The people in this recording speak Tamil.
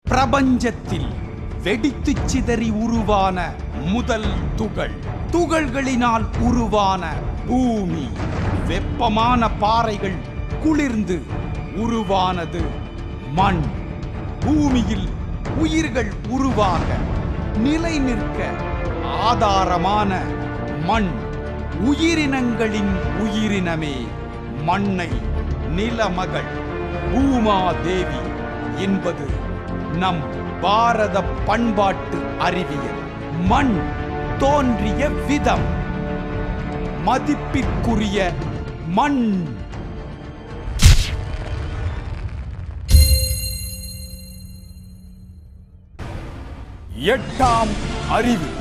பிரபஞ்சத்தில் வெடித்துச் சிதறி உருவான முதல் துகள் துகள்களினால் உருவான பூமி வெப்பமான பாறைகள் குளிர்ந்து உருவானது மண் பூமியில் உயிர்கள் உருவாக நிலை நிற்க ஆதாரமான மண் உயிரினங்களின் உயிரினமே மண்ணை நிலமகள் பூமாதேவி என்பது நம் பாரத பண்பாட்டு அறிவியல் மண் தோன்றிய விதம் மதிப்பிற்குரிய மண் எட்டாம் அறிவு